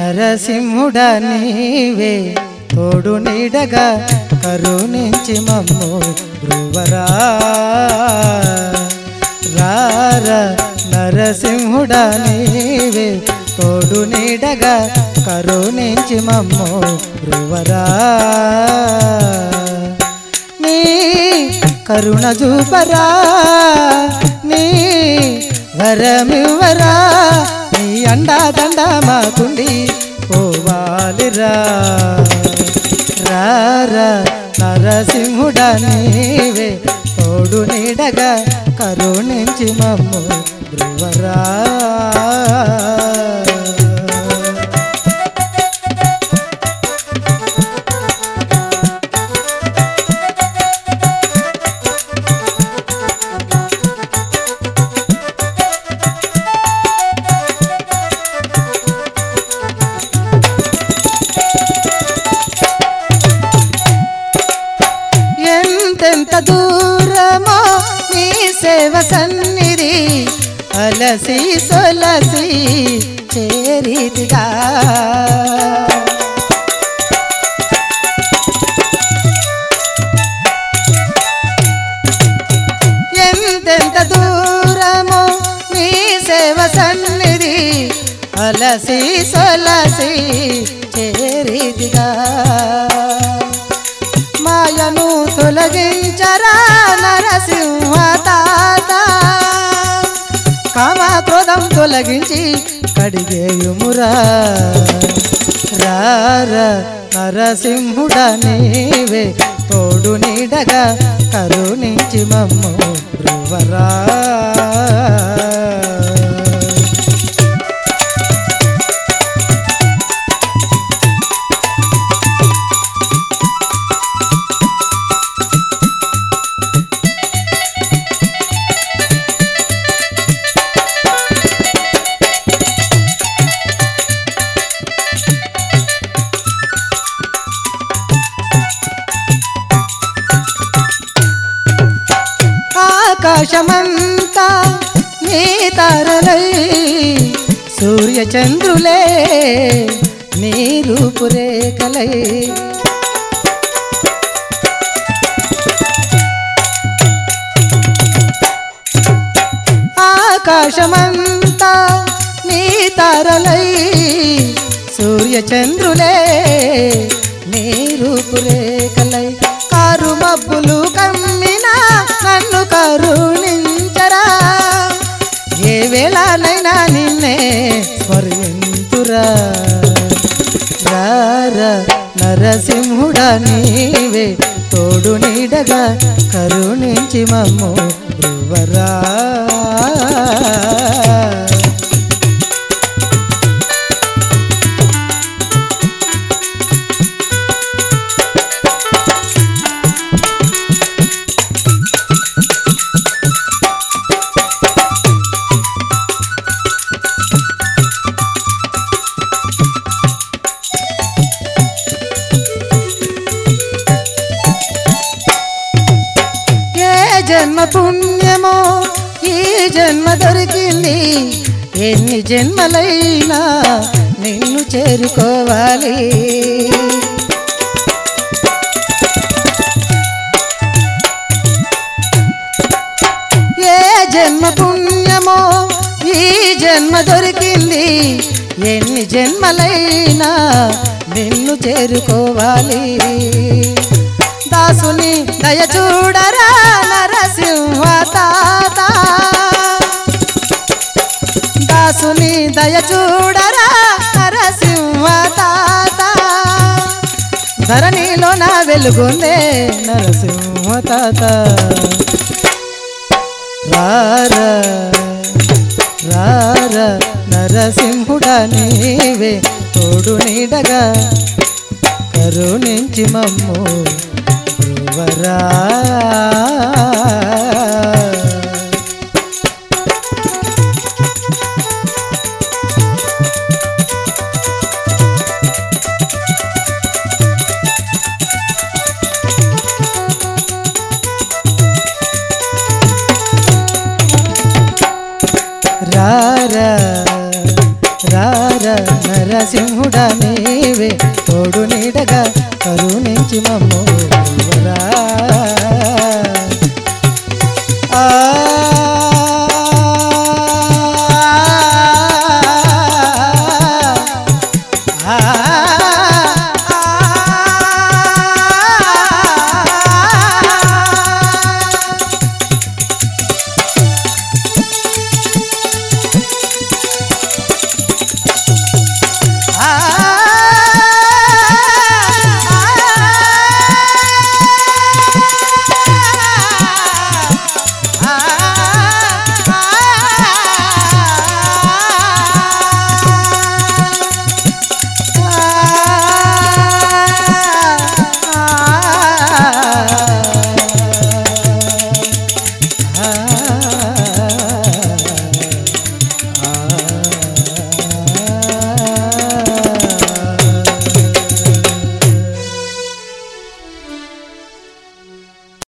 నరసింహుడ నీవే తోడు నీడగా కరుణించి మమ్ము బ్రువరా రార నరసింహుడ నీవే తోడు నీడగా కరుణించి మమ్ము బ్రువరా నీ కరుణ చూపరా నీ వరమివ్వరా నీ అండా దండ మాకుండి పోవాలిరా రారా నరసింహుడ నీవే తోడు నీడగా కరుణించి మమ్ము ధ్రువరా ఎంతెంత దూరమో నీ సేవ సన్నిధి అలసి సొలసి చేరిదిగా ఎంతెంత దూరమో నీ సేవ సన్నిధి అలసి సొలసి చేరిదిగా మాయను తొలగించరా నరసింహ తాత కామక్రోధం తొలగించి కడిగేయుమురా రార నరసింహుడ నీవే తోడు నీడగా కరుణించి మమ్ము బ్రువరా ఆకాశమంతా నీ తారలై సూర్యచంద్రులే నీ రూపురేఖలై ఆకాశమంతా నీ తారలై సూర్యచంద్రులే నీ రూపురేఖలై కారు మబ్బులు కమ్మినా నన్ను కరుణించరా ఏ వేళనైనా నిన్నే స్మరింతురా రార నరసింహుడ నీవే తోడు నీడగా కరుణించి మమ్ము బ్రువరా ఏ జన్మ పుణ్యమో ఈ జన్మ దొరికింది ఎన్ని జన్మలైనా నిన్ను చేరుకోవాలి ఏ జన్మ పుణ్యమో ఈ జన్మ దొరికింది ఎన్ని జన్మలైనా నిన్ను చేరుకోవాలి దాసుని దయ చూడరా నరసింహ తాత దాసుని దయ చూడరా నరసింహ తాత ధరణిలో నా వెలుగుందే నరసింహ తాత రార రార నరసింహుడ నీవే తోడు నీడగా కరుణించి మమ్ము బ్రువరా రార రార నరసింహుడా నీవే తోడు నీడగా కరుణించి మమ్ము